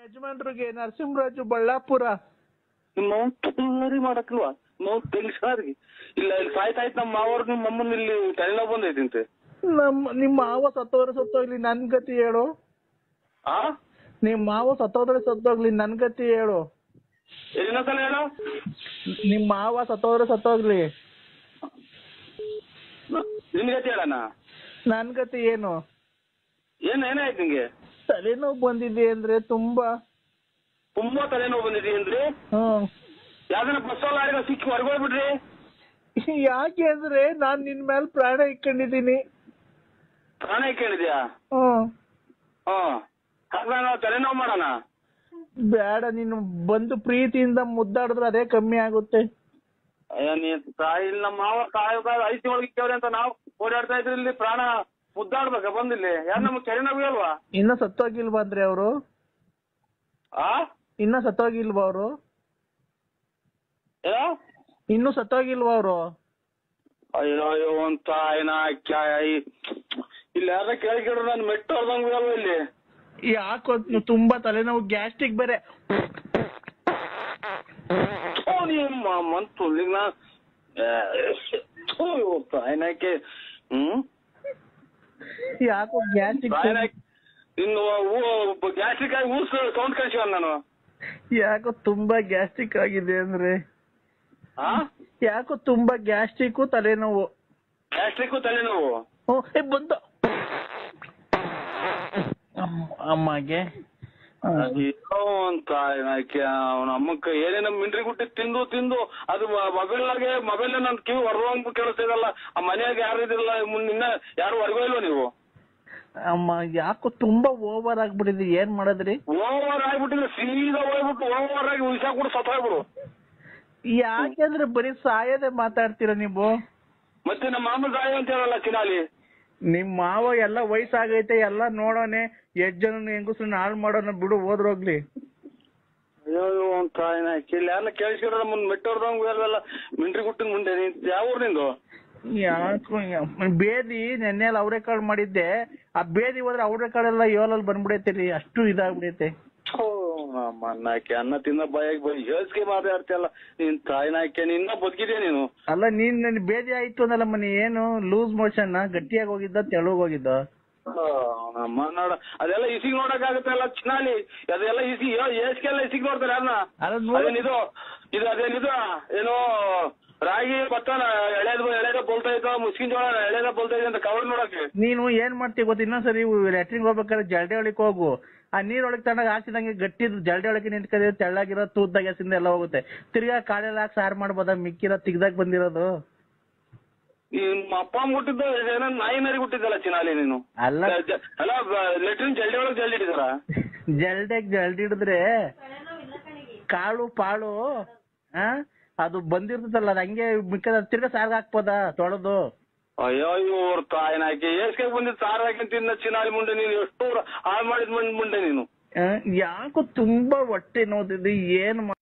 ಯಜಮಾನ್ರಿಗೆ ನರಸಿಂಹರಾಜು ಬಳ್ಳಾಪುರ ನಿಮ್ಮ ತುಳ್ಳರಿ ಮಾಡಕ್ಲ್ವಾ ನಾವು ತೆಗಿಸಾರಿ ಇಲ್ಲ ಇಲ್ಲಿ ಸಾಯ್ತಾಯ್ತು ನಮ್ಮ ಮಾವರು ನಿಮ್ಮ ಅಮ್ಮನ ಇಲ್ಲಿ ತಲೆನೋವು ಬಂದೈತಿಂತೆ ನಮ್ಮ ನಿಮ್ಮ ಮಾವ ಸತ್ತೋದ್ರೆ ಸತ್ತೋಗ್ಲಿ ನನ್ ಗತಿ ಹೇಳು ಆ ನಿಮ್ ಮಾವ ಸತ್ತೋದ್ರೆ ಸತ್ತೋಗ್ಲಿ ನನ್ ಗತಿ ಹೇಳು ಇನ್ನೊಂದ್ಸಲ ಹೇಳು ನಿಮ್ ಮಾವ ಸತ್ತೋದ್ರೆ ಸತ್ತೋಗ್ಲಿ ನಿನ್ ಗತಿ ಹೇಳಣ ನನ್ ಗತಿ ಏನು ಏನ್ ಏನಾಯ್ತು ನಿಂಗೆ ತಲೆನೋವು ಬಂದಿದೆ ಅಂದ್ರೆ ತುಂಬಾ ತುಂಬಾ ತಲೆನೋವು ಬಂದಿದೆ ಅಂದ್ರೆ ಹ್ಮ್ ಯಾವ್ದನ್ನ ಬಸ್ ಲಾರಿಗ ಸಿಕ್ಕಿ ಹೊರಗೋಗ್ಬಿಡ್ರಿ ಯಾಕೆ ಅಂದ್ರೆ ನಾನ್ ನಿನ್ ಮೇಲೆ ಪ್ರಾಣ ಇಟ್ಕೊಂಡಿದೀನಿ ಪ್ರಾಣ ಕೇಳಿದ್ಯಾ ಹ್ಮ್ ಹ್ಮ್ ಹಾಗಾದ್ರೆ ನಾವು ತಲೆನೋವು ಮಾಡೋಣ ಬೇಡ ನೀನು ಬಂದು ಪ್ರೀತಿಯಿಂದ ಮುದ್ದಾಡಿದ್ರೆ ಅದೇ ಕಮ್ಮಿ ಆಗುತ್ತೆ ಅಯ್ಯ ನೀ ತಾಯಿ ಇಲ್ಲಿ ನಮ್ಮ ಮಾವ ತಾಯಿ ಐದು ತಿಂಗಳಿಗೆ ಕೇವ್ರಿ ಅಂತ ನಾವು ಓಡಾಡ್ತಾ ಇದ್ರಿ ಇಲ್ಲಿ ಪ್ರಾಣ ಮುದ್ದಾಡ್ಬೇಕ ಬಂದಿಲ್ಲಿ ಯಾರು ನಮ್ಗೆ ತಲೆನೋವು ಅಲ್ವಾ ಇನ್ನ ಸತ್ತೋಗಿಲ್ವಾ ಅಂದ್ರೆ ಅವರು ಆ ಇನ್ನ ಸತ್ತೋಗಿಲ್ವಾ ಅವರು ಏನೋ ಇನ್ನು ಸತ್ತೋಗಿಲ್ವಾ ಅವರು ಅಯ್ಯೋ ಅಯ್ಯೋ ಒಂದ್ ತಾಯಿನ ಕ್ಯಾಯ್ ಇಲ್ಲಿ ಯಾರ ಕೇಳಿದ್ರು ನಾನು ಮೆಟ್ಟು ಹೊಡ್ದಂಗ್ ಅಲ್ವ ಇಲ್ಲಿ ಯಾಕೋ ತುಂಬಾ ತಲೆನೋವು ಗ್ಯಾಸ್ಟ್ರಿಕ್ ಬೇರೆ ಥು, ನಿಮ್ಮ ಮಂತು ನಾ ತಾಯಿನಾಕೆ ಹ್ಮ್ ಯಾಕೋ ಗ್ಯಾಸ್ಟ್ರಿಕ್ ತಾಯಿನಾಕೆ ಇನ್ನು ಗ್ಯಾಸ್ಟ್ರಿಕ್ ಆಗಿ ಊಸ್ ಸೌಂಡ್ ಕಳ್ಸಿವ ನಾನು ಯಾಕೋ ತುಂಬಾ ಗ್ಯಾಸ್ಟ್ರಿಕ್ ಆಗಿದೆ ಅಂದ್ರೆ ಆ ಯಾಕೋ ತುಂಬಾ ಗ್ಯಾಸ್ಟ್ರಿಕ್ ತಲೆನೋವು ಗ್ಯಾಸ್ಟ್ರಿಕ್ ತಲೆನೋವು ಓ, ಏ ಬಂದ ಅಮ್ಮ- ಅಮ್ಮಗೆ ಆ, ಅಯ್ಯೋ ಒಂದ್ ತಾಯಿನಾಕೆ ಅವನ ಅಮ್ಮಕ್ಕ ಏನೇನ ಮಿಂಡ್ರಿ ಗುಟ್ಟಿ ತಿಂದು ತಿಂದು ಅದು ಮೊಬೈಲ್ನಾಗೆ ಮೊಬೈಲ್ ನನ್ ಕಿವಿ ಹೊರವಂಗ್ ಕೇಳಿಸ್ತಿದಲ್ಲ ಆ ಮನ್ಯಾಗ ಯಾರು ಇದಿರಲ್ಲ ನಿನ್ನ ಯಾರು ಹೊರಗೋ ಇಲ್ವ ನೀವು ಅಮ್ಮ ಯಾಕೋ ತುಂಬಾ ಓವರ್ ಆಗ್ಬಿಟ್ಟಿದೆ ಏನ್ ಮಾಡೋದ್ರಿ ಓವರ್ ಆಗ್ಬಿಟ್ಟಿದ್ರೆ ಸೀದಾ ಹೋಗ್ಬಿಟ್ಟು ಓವರ್ ಆಗಿ ಉಯ್ಸಾ ಕೂಡ ಸತ್ತೋಗ್ಬಿಡು ಯಾಕೆಂದ್ರೆ ಬರೀ ಸಾಯದೆ ಮಾತಾಡ್ತೀರ ನೀವು ಮತ್ತೆ ನಮ್ಮ ಮಾಮ ಸಾಯ ಅಂತ ಹೇಳಲ್ಲ ಚಿನಾಲಿ ನಿಮ್ ಮಾವ ಎಲ್ಲ ವಯಸ್ಸಾಗೈತೆ ಎಲ್ಲ ನೋಡೋನೆ ಎಷ್ಟ್ ಜನ ಹೆಂಗಸ್ರನ್ನ ಹಾಳು ಮಾಡೋಣ ಬಿಡು ಹೋದ್ರೋಗ್ಲಿ ಅಯ್ಯೋ ಒಂದ್ ತಾಯಿನ ಇಲ್ಲಿ ಯಾರನ್ನ ಕೇಳಿಸ್ಕೊಂಡ್ರೆ ನಮ್ಮನ್ನ ಮೆಟ್ಟೋರ್ದಂಗ ಅಲ್ವಲ್ಲ ಮಿಂಡ್ರಿ ಗುಟ್ಟಿನ ಮುಂದೆ ನೀನ್ ಯಾವ ಊರ್ ನಿಂದು ಯಾಕೋ ಯಪ್ಪ, ಬೇದಿ ನೆನ್ನೆಲ್ಲ ಅವರೆಕಾಳು ಮಾಡಿದ್ದೆ ಆ ಬೇದಿ ಹೋದ್ರೆ ಅವರೆಕಾಳೆಲ್ಲ ಏಳಲ್ಲಿ ಬಂದ್ಬಿಡೈತೆ ಅಷ್ಟು ಇದಾಗ್ಬಿಡೈತೆ ಥೂ, ನಮ್ಮ ಅಣ್ಣಾಕೆ ಅನ್ನ ತಿನ್ನ ಬಾಯಾಗಿ ಬರೀ ಹೇಳ್ಸ್ಕೆ ಮಾತಾಡ್ತಿಯಲ್ಲ ನೀನ್ ತಾಯಿನಾಕೆ ನಿನ್ನ ಬದುಕಿದ್ಯಾ ನೀನು ಅಲ್ಲ ನೀನ್ ನನ್ ಬೇದಿ ಆಯ್ತು ಅಂದಲ್ಲ ಮನೆ ಏನು ಲೂಸ್ ಮೋಷನ್ ಗಟ್ಟಿಯಾಗಿ ಹೋಗಿದ್ದ ತೆಳುಗ್ ಹೋಗಿದ್ದ ಆ, ನಮ್ಮ ನೋಡ ಅದೆಲ್ಲ ಇಸಿಗ್ ನೋಡಕ್ ಆಗುತ್ತಲ್ಲ ಚಿನಾಲಿ ಅದೆಲ್ಲ ಇಸಿ ಏಸ್ಗೆಲ್ಲ ಇಸಿಗ್ ನೋಡ್ತಾರೆ ಯಾರನ್ನ ಅಲ್ಲ ನೋಡು. ಅದೇನಿದು ಇದು ಅದೇನಿದು ಏನೋ ರಾಗಿ ಭತ್ತನ ಎಳೆದ ಎಳೆದ ಬೋಲ್ತಾ ಇತ್ತು ಮುಸ್ಕಿನ್ ಜೋಳ ಎಳೆದ ಬೋಲ್ತಾ ಇದೆ ಅಂತ ಕವರ್ ನೋಡಕ್ಕೆ ನೀನು ಏನ್ ಮಾಡ್ತೀವಿ ಗೊತ್ತ ಇನ್ನೊಂದ್ಸರಿ ಲ್ಯಾಟ್ರಿನ್ ಹೋಗ್ಬೇಕಾದ್ರೆ ಜಲ್ಡೆ ಒಳಕ್ ಹೋಗು ಆ ನೀರ್ ಒಳಗ್ ತಗೊಂಡಾಗ ಹಾಕಿದಂಗೆ ಗಟ್ಟಿ ಜಲ್ಡೆ ಒಳಗೆ ನಿಂತ್ಕದೆ ತೆಳ್ಳಗಿರೋ ತೂದ್ದಾಗ ಎಸಿಂದ ಎಲ್ಲ ಹೋಗುತ್ತೆ ತಿರ್ಗಾ ಕಾಳೆಲ್ಲ ಹಾಕಿ ಸಾರ್ ಮಾಡ್ಬೋದ ಮಿಕ್ಕಿರೋ ತಿಗ್ದಾಗ ಬಂದಿರೋದು ನಿಮ್ಮ ಅಪ್ಪ ಅಮ್ಮ ಹುಟ್ಟಿದ್ದು ಏನೋ ನಾಯಿ ನರಿ ಹುಟ್ಟಿದ್ದಲ್ಲ ಚಿನಾಲಿ ನೀನು ಅಲ್ಲ ಜ- ಅಲ್ಲ ಲೆಟ್ರಿನ್ ಜಲ್ಡಿ ಒಳಗೆ ಜಲ್ಡಿ ಇಟ್ಟಿದಾರ ಜಲ್ಡೆಗ್ ಜಲ್ಡಿ ಹಿಡಿದ್ರೆ ಕಾಳು ಪಾಳು ಆ ಅದು ಬಂದಿರ್ತದಲ್ಲ ಅದ್ ಹಂಗೆ ಮಿಕ್ಕದ ತಿರ್ಗಾ ಸಾರ್ಗ್ ಹಾಕ್ಬೋದಾ ತೊಳೆದು ಅಯ್ಯೋ ಇವ್ರ ತಾಯಿನ ಹಾಕಿ ಏಸ್ಕೆ ಬಂದಿದ್ದು ಸಾರ್ ಹಾಕಿ ತಿನ್ನ ಚಿನಾಲಿ ಮುಂಡೆ ನೀನು ಎಷ್ಟು ಹಾಳು ಮಾಡಿದ್ ಮುಂಡೆ ನೀನು ಆ, ಯಾಕೋ ತುಂಬಾ ಹೊಟ್ಟೆ ನೋದಿದೆ ಏನ್